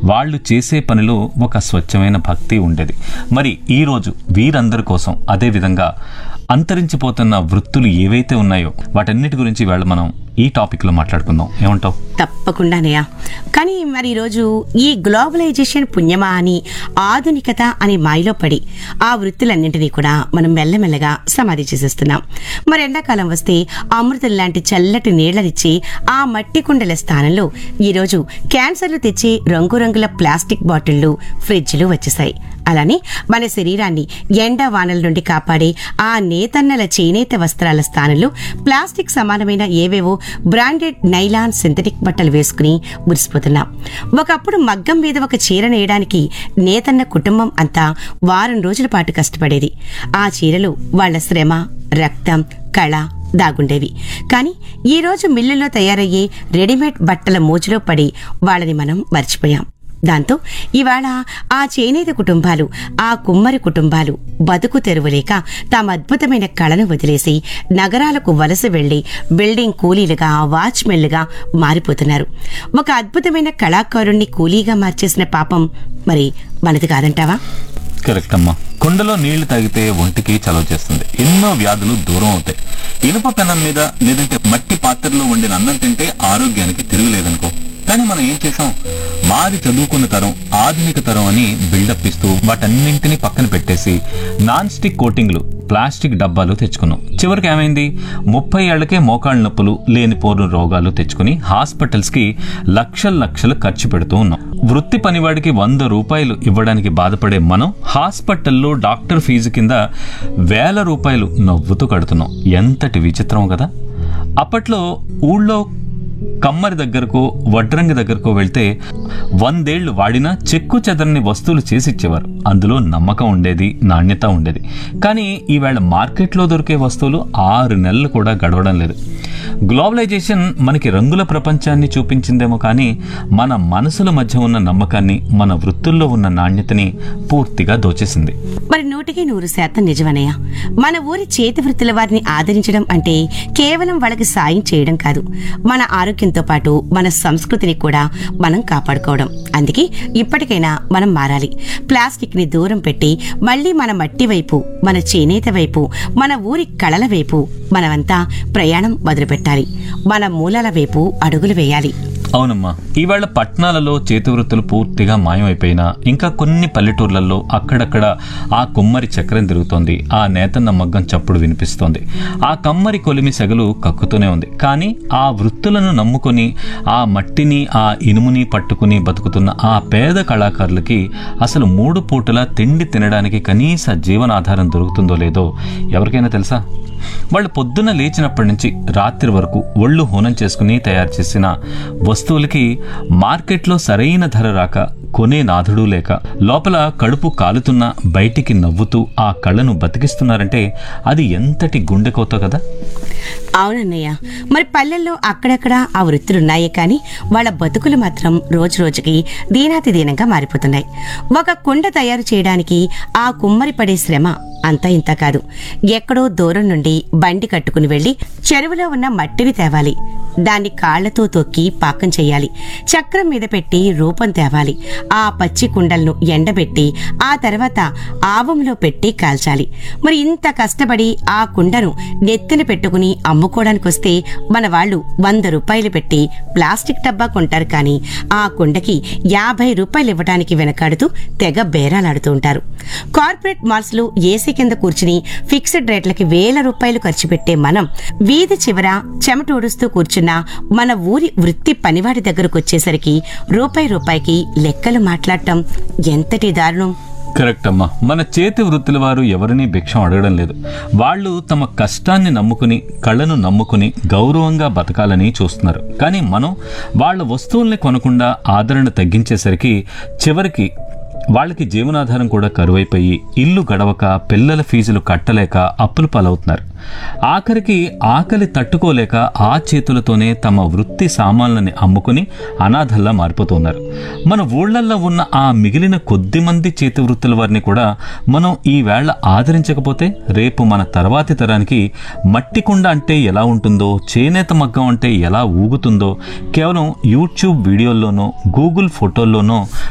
వాళ్ళు చేసే పనిలో ఒక స్వచ్ఛమైన భక్తి ఉండేది మరి ఈరోజు వీరందరి కోసం అదేవిధంగా అంతరించిపోతున్న వృత్తులు ఏవైతే ఉన్నాయో వాటన్నిటి గురించి ఇవాళ మనం ఈ టాపిక్లో మాట్లాడుకుందాం ఏమంటావు తప్పకుండానయ్య కానీ మరి ఈరోజు ఈ గ్లోబలైజేషన్ పుణ్యమా అని ఆధునికత అనే మాయలో పడి ఆ వృత్తులన్నింటినీ కూడా మనం మెల్లమెల్లగా సమాధి చేసేస్తున్నాం మరి ఎండాకాలం వస్తే అమృతం లాంటి చల్లటి నీళ్లనిచ్చి ఆ మట్టి కుండల స్థానంలో ఈరోజు క్యాన్సర్లు తెచ్చే రంగురంగుల ప్లాస్టిక్ బాటిళ్లు ఫ్రిడ్జ్లు వచ్చేసాయి అలానే మన శరీరాన్ని ఎండ వానల నుండి కాపాడే ఆ నేతన్నల చేనేత వస్త్రాల స్థానంలో ప్లాస్టిక్ సమానమైన ఏవేవో బ్రాండెడ్ నైలాన్ సింథటిక్ బట్టలు వేసుకుని మురిసిపోతున్నాం ఒకప్పుడు మగ్గం మీద ఒక చీర నేయడానికి నేతన్న కుటుంబం అంతా వారం రోజుల పాటు కష్టపడేది ఆ చీరలు వాళ్ళ శ్రమ రక్తం కళ దాగుండేవి కానీ ఈ రోజు మిల్లులో తయారయ్యే రెడీమేడ్ బట్టల మోజులో పడి వాళ్ళని మనం మర్చిపోయాం దాంతో ఇవాళ ఆ చేనేత కుటుంబాలు ఆ కుమ్మరి కుటుంబాలు బతుకు తెరువులేక తమ అద్భుతమైన కళను వదిలేసి నగరాలకు వలస వెళ్లి బిల్డింగ్ కూలీలుగా వాచ్మెన్లుగా మారిపోతున్నారు ఒక అద్భుతమైన కళాకారుణ్ణి కూలీగా మార్చేసిన పాపం మరి మనది కాదంటావా కరెక్ట్ అమ్మా కుండలో నీళ్లు తాగితే ఒంటికి చలవ చేస్తుంది ఎన్నో వ్యాధులు దూరం అవుతాయి ఇనుప పెనం మీద లేదంటే మట్టి పాత్రలో వండిన అన్నం తింటే ఆరోగ్యానికి తిరుగులేదనుకో కానీ మనం ఏం చేసాం మాది చదువుకున్న తరం ఆధునిక తరం అని బిల్డప్ ఇస్తూ వాటన్నింటినీ పక్కన పెట్టేసి నాన్ స్టిక్ కోటింగ్లు ప్లాస్టిక్ డబ్బాలు తెచ్చుకున్నాం చివరికి ఏమైంది ముప్పై ఏళ్లకే మోకాళ్ళ నొప్పులు లేనిపోరు రోగాలు తెచ్చుకుని హాస్పిటల్స్ కి లక్షల లక్షలు ఖర్చు పెడుతూ ఉన్నాం వృత్తి పనివాడికి వంద రూపాయలు ఇవ్వడానికి బాధపడే మనం హాస్పిటల్లో డాక్టర్ ఫీజు కింద వేల రూపాయలు నవ్వుతూ కడుతున్నాం ఎంతటి విచిత్రం కదా అప్పట్లో ఊళ్ళో కమ్మరి దగ్గరకు వడ్రంగి దగ్గరకు వెళ్తే వందేళ్లు వాడినా చెక్కు చెదరని వస్తువులు చేసి ఇచ్చేవారు అందులో నమ్మకం ఉండేది నాణ్యత ఉండేది కానీ ఈవేళ మార్కెట్లో దొరికే వస్తువులు ఆరు నెలలు కూడా గడవడం లేదు గ్లోబలైజేషన్ మనకి రంగుల ప్రపంచాన్ని చూపించిందేమో కానీ మన మనసుల మధ్య ఉన్న నమ్మకాన్ని మన వృత్తుల్లో ఉన్న నాణ్యతని పూర్తిగా దోచేసింది మరి నూటికి నూరు శాతం నిజమనయ్య మన ఊరి చేతి వృత్తుల వారిని ఆదరించడం అంటే కేవలం వాళ్ళకి సాయం చేయడం కాదు మన ఆరోగ్యంతో పాటు మన సంస్కృతిని కూడా మనం కాపాడుకోవడం అందుకే ఇప్పటికైనా మనం మారాలి ప్లాస్టిక్ ని దూరం పెట్టి మళ్ళీ మన మట్టి వైపు మన చేనేత వైపు మన ఊరి కళల వైపు మనమంతా ప్రయాణం మొదలుపెట్టాలి మన మూలాల వైపు అడుగులు వేయాలి అవునమ్మా ఇవాళ పట్టణాలలో చేతి వృత్తులు పూర్తిగా మాయమైపోయినా ఇంకా కొన్ని పల్లెటూర్లలో అక్కడక్కడ ఆ కుమ్మరి చక్రం తిరుగుతోంది ఆ నేతన్న మగ్గం చప్పుడు వినిపిస్తోంది ఆ కమ్మరి కొలిమి సెగలు కక్కుతూనే ఉంది కానీ ఆ వృత్తులను నమ్ముకొని ఆ మట్టిని ఆ ఇనుముని పట్టుకుని బతుకుతున్న ఆ పేద కళాకారులకి అసలు మూడు పూటల తిండి తినడానికి కనీస జీవనాధారం దొరుకుతుందో లేదో ఎవరికైనా తెలుసా వాళ్ళు పొద్దున్న లేచినప్పటి నుంచి రాత్రి వరకు ఒళ్ళు హోనం చేసుకుని తయారు చేసిన వస్తువులకి మార్కెట్లో సరైన ధర రాక కొనే నాథుడు లేక లోపల కడుపు కాలుతున్న బయటికి నవ్వుతూ ఆ కళ్ళను బతికిస్తున్నారంటే అది ఎంతటి గుండెకోతో కదా అవునన్నయ్య మరి పల్లెల్లో అక్కడక్కడ ఆ వృత్తులున్నాయే కానీ వాళ్ళ బతుకులు మాత్రం రోజు రోజుకి దీనాతి దీనంగా మారిపోతున్నాయి ఒక కుండ తయారు చేయడానికి ఆ కుమ్మరి పడే శ్రమ అంతా ఇంత కాదు ఎక్కడో దూరం నుండి బండి కట్టుకుని వెళ్లి చెరువులో ఉన్న మట్టిని తేవాలి దాన్ని కాళ్లతో తొక్కి పాకం చేయాలి చక్రం మీద పెట్టి రూపం తేవాలి ఆ పచ్చి కుండలను ఎండబెట్టి ఆ తర్వాత ఆవంలో పెట్టి కాల్చాలి మరి ఇంత కష్టపడి ఆ కుండను నెత్తిన పెట్టుకుని అమ్ముకోవడానికి వస్తే మన వాళ్ళు వంద రూపాయలు పెట్టి ప్లాస్టిక్ డబ్బా కొంటారు కానీ ఆ కుండకి యాభై రూపాయలు ఇవ్వడానికి వెనకాడుతూ తెగ బేరాలాడుతూ ఉంటారు కార్పొరేట్ మాల్స్ లో ఏసీ కింద కూర్చుని ఫిక్స్డ్ రేట్లకి వేల రూపాయలు ఖర్చు పెట్టే మనం వీధి చివర చెమటోడుస్తూ కూర్చున్న మన ఊరి వృత్తి పనివాడి దగ్గరకు వచ్చేసరికి రూపాయి రూపాయికి లెక్కలు మాట్లాడటం ఎంతటి దారుణం కరెక్ట్ అమ్మా మన చేతి వృత్తుల వారు ఎవరినీ భిక్షం అడగడం లేదు వాళ్ళు తమ కష్టాన్ని నమ్ముకుని కళ్ళను నమ్ముకుని గౌరవంగా బతకాలని చూస్తున్నారు కానీ మనం వాళ్ళ వస్తువుల్ని కొనకుండా ఆదరణ తగ్గించేసరికి చివరికి వాళ్ళకి జీవనాధారం కూడా కరువైపోయి ఇల్లు గడవక పిల్లల ఫీజులు కట్టలేక అప్పులు పాలవుతున్నారు ఆఖరికి ఆకలి తట్టుకోలేక ఆ చేతులతోనే తమ వృత్తి సామాన్లని అమ్ముకుని అనాథల్లా మారిపోతున్నారు మన ఊళ్ళల్లో ఉన్న ఆ మిగిలిన కొద్ది మంది చేతి వృత్తుల వారిని కూడా మనం ఈ వేళ ఆదరించకపోతే రేపు మన తర్వాతి తరానికి మట్టి కుండ అంటే ఎలా ఉంటుందో చేనేత మగ్గం అంటే ఎలా ఊగుతుందో కేవలం యూట్యూబ్ వీడియోల్లోనో గూగుల్ ఫోటోల్లోనో